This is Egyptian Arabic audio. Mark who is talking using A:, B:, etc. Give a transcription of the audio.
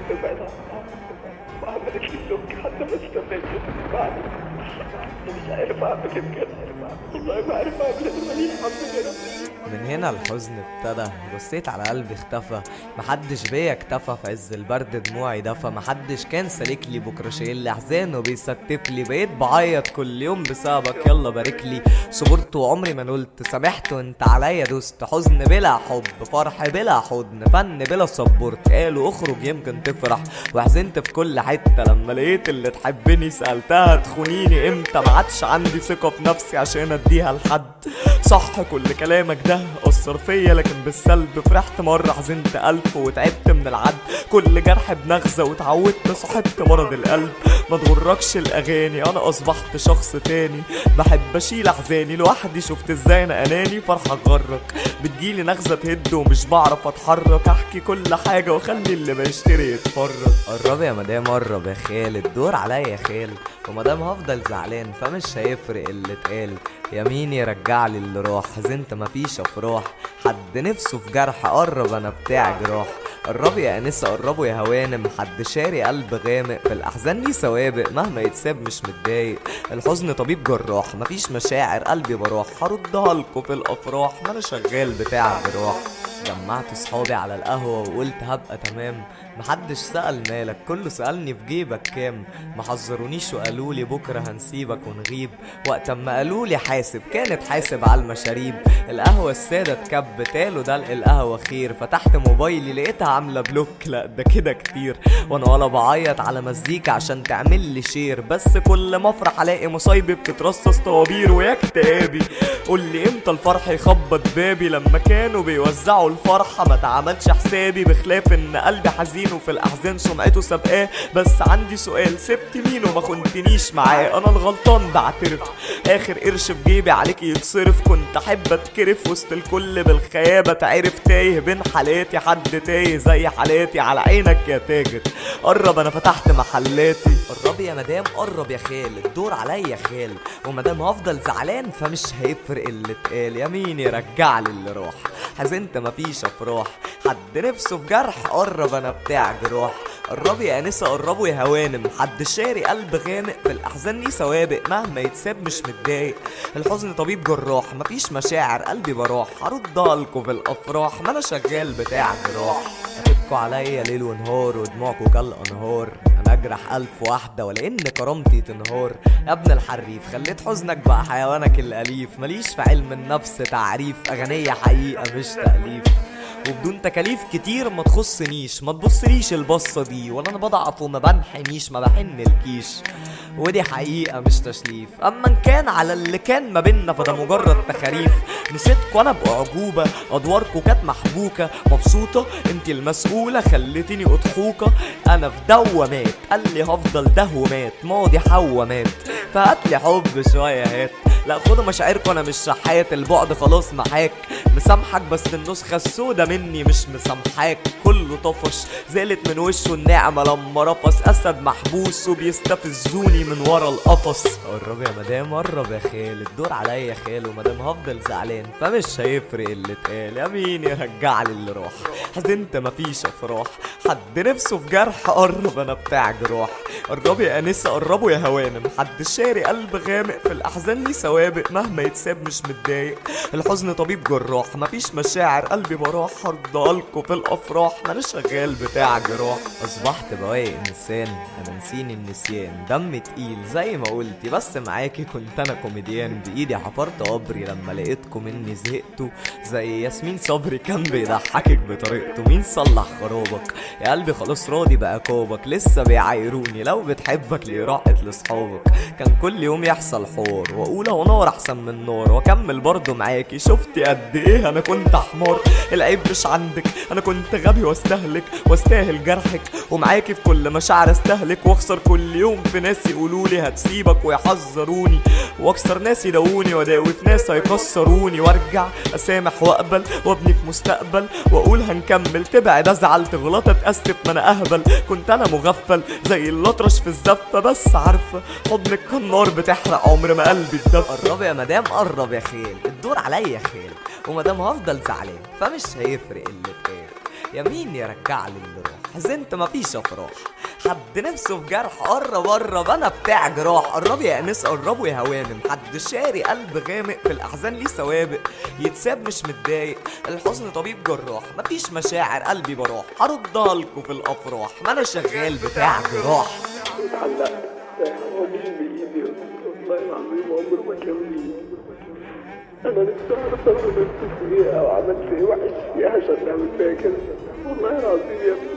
A: ابعد عنها وعملت لي بلوك حتى ما استنيتش بعد مش عارف اعمل ايه بجد والله ما عارف اعمل ايه ماليش حظ كده
B: من هنا الحزن ابتدى بصيت على قلبي اختفى محدش بيا اكتفى في عز البرد دموعي دفى محدش كان سالك لي بكره شايل لي احزان وبيستف لي بقيت بعيط كل يوم بسببك يلا بارك لي صبرت وعمري ما نلت سامحت وانت عليا دوست حزن بلا حب فرح بلا حضن فن بلا صبرت قالوا اخرج يمكن تفرح وحزنت في كل حته لما لقيت اللي تحبني سالتها تخونيني امتى ما عادش عندي ثقه في نفسي عشان اديها لحد صح كل كلامك ده اثر فيا لكن بالسلب فرحت مره حزنت الف وتعبت من العد كل جرح بنغزه واتعودت صاحبت مرض القلب ما تغركش الاغاني انا اصبحت شخص تاني بحب اشيل احزاني لوحدي شفت ازاي انا اناني فرحه تغرك بتجيلي نغزه تهد ومش بعرف اتحرك احكي كل حاجه واخلي اللي بيشتري يتفرج قرب يا مدام قرب يا خال الدور عليا يا خال ومدام هفضل زعلان فمش هيفرق اللي اتقال يمين يرجع لي اللي راح حزنت مفيش افراح حد نفسه في جرح قرب انا بتاع جراح قربي يا انسه قربوا يا هوانم حد شاري قلب غامق في الاحزان ليه سوابق مهما يتساب مش متضايق الحزن طبيب جراح مفيش مشاعر قلبي براح هردها لكم في الافراح ما انا شغال بتاع جراح جمعت صحابي على القهوة وقلت هبقى تمام محدش سأل مالك كله سألني في جيبك كام ما حذرونيش وقالوا لي بكرة هنسيبك ونغيب وقت ما قالوا لي حاسب كانت حاسب على المشاريب القهوة السادة اتكب قالوا دلق القهوة خير فتحت موبايلي لقيتها عاملة بلوك لا ده كده كتير وانا ولا بعيط على مزيكا عشان تعمل لي شير بس كل ما افرح الاقي مصايبي بتترصص طوابير ويا اكتئابي قول لي امتى الفرح يخبط بابي لما كانوا بيوزعوا الفرحة ما تعملش حسابي بخلاف ان قلبي حزين وفي الاحزان سمعته سابقاه بس عندي سؤال سبت مين وما خنتنيش معاه انا الغلطان بعترف اخر قرش في جيبي عليك يتصرف كنت احب اتكرف وسط الكل بالخيابة تعرف تايه بين حالاتي حد تايه زي حالاتي على عينك يا تاجر قرب انا فتحت محلاتي قرب يا مدام قرب يا خال الدور عليا يا خال ومدام هفضل زعلان فمش هيفرق اللي اتقال يمين يرجع لي اللي راح حزنت مفيش افراح حد نفسه في جرح قرب انا بتاع جراح قربي يا انسه قربوا يا هوانم حد شاري قلب غامق في الاحزان ليه سوابق مهما يتساب مش متضايق الحزن طبيب جراح مفيش مشاعر قلبي براح هردها لكم في الافراح ما انا شغال بتاع جراح هتبكوا عليا ليل ونهار ودموعكوا كالانهار انا اجرح الف واحده ولا ان كرامتي تنهار يا ابن الحريف خليت حزنك بقى حيوانك الاليف ماليش في علم النفس تعريف اغنيه حقيقه مش تاليف وبدون تكاليف كتير ما تخصنيش ما تبصليش البصه دي ولا انا بضعف وما بنحنيش ما بحن الكيش ودي حقيقة مش تشليف أما إن كان على اللي كان ما بينا فده مجرد تخاريف نسيتكوا أنا بأعجوبة أدواركوا كانت محبوكة مبسوطة انتي المسؤولة خليتيني أضحوكة أنا في دوامات قال لي هفضل ده ومات ماضي حوامات فهاتلي حب شوية هات لا خدوا مشاعركوا انا مش شحات البعد خلاص معاك مسامحك بس النسخة السودا مني مش مسامحاك كله طفش زالت من وشه النعمة لما رفس اسد محبوس وبيستفزوني من ورا القفص قرب يا مدام قرب يا خال الدور عليا يا خال ومدام هفضل زعلان فمش هيفرق اللي اتقال يا مين يرجع لي اللي راح حزنت مفيش افراح حد نفسه في جرح قرب انا بتاع جراح قربي يا انسه قربوا يا هوانم حد شاري قلب غامق في الاحزان ليه سوابق مهما يتساب مش متضايق الحزن طبيب جراح مفيش مشاعر قلبي براح هرضالكوا في الافراح ما انا شغال بتاع جراح اصبحت بواقي انسان انا نسيني النسيان دم تقيل زي ما قلتي بس معاكي كنت انا كوميديان بايدي حفرت قبري لما لقيتكم مني زهقتوا زي ياسمين صبري كان بيضحكك بطريقته مين صلح خرابك يا قلبي خلاص راضي بقى كوبك لسه بيعايروني لو بتحبك ليه راحت لاصحابك كان كل يوم يحصل حوار واقول هو نار احسن من نار واكمل برضه معاكي شفتي قد ايه انا كنت حمار العيب مش عندك انا كنت غبي واستهلك واستاهل جرحك ومعاكي في كل مشاعر استهلك واخسر كل يوم في ناس يقولوا لي هتسيبك ويحذروني واكسر ناس يداووني واداوي في ناس هيكسروني وارجع اسامح واقبل وابني في مستقبل واقول هنكمل تبعد ازعل تغلط اتاسف ما انا اهبل كنت انا مغفل زي الاطرش في الزفه بس عارفه حضنك كان نار بتحرق عمر ما قلبي اتدفى قرب يا مدام قرب يا خيل الدور عليا يا خيل ومدام هفضل زعلان فمش هيفرق اللي اتقال يا مين يرجع لي اللي راح حزنت مفيش افراح حد نفسه في جرح قرب قرب انا بتاع جراح قرب يا انس قربوا يا هوانم حد شاري قلب غامق في الاحزان ليه سوابق يتساب مش متضايق الحزن طبيب جراح مفيش مشاعر قلبي براح هردها لكم في الافراح ما انا شغال بتاع جراح
A: اتعلقت هو مش بايدي والله العظيم عمره ما كان بايدي انا نفسي اعرف انا غلطت في ايه او عملت ايه وحش فيها عشان اعمل فيها كده والله العظيم يا ابني